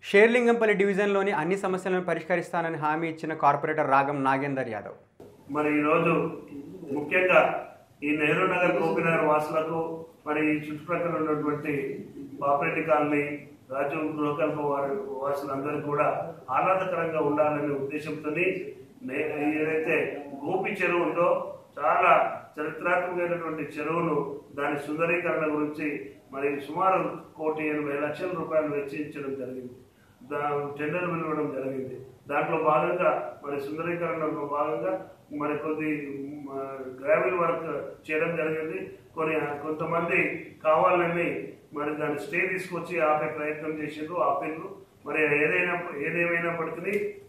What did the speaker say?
షేర్లింగంపల్లి డివిజన్లోని అన్ని సమస్యలను పరిష్కరిస్తానని హామీ ఇచ్చిన కార్పొరేటర్ రాగం నాగేందర్ యాదవ్ మరి ఈరోజు ముఖ్యంగా ఈ నెహ్రూ నగర్ గోపీనగర్ వాసులకు మరి ఈ చుట్టుప్రక్కల ఉన్నటువంటి పాపిరెడ్డి కాలనీ రాజు గృహకల్ప వారి వాసులందరికీ కూడా ఆహ్లాదకరంగా ఉండాలనే ఉద్దేశంతో ఏదైతే గోపి చెరువు ఉందో చాలా చరిత్రాత్మకమైనటువంటి చెరువును దాని సుందరీకరణ గురించి మరి సుమారు కోటి ఎనభై లక్షల రూపాయలు వెచ్చించడం జరిగింది దా టెండర్ పిలవడం జరిగింది దాంట్లో భాగంగా మరి సుందరీకరణలో భాగంగా మరి కొద్ది గ్రావెల్ వర్క్ చేయడం జరిగింది కొన్ని కొంతమంది కావాలని మరి దాన్ని స్టే తీసుకొచ్చి ఆపే ప్రయత్నం చేసిండ్రు ఆపిండ్రు మరి ఏదైనా ఏదేమైనప్పటికీ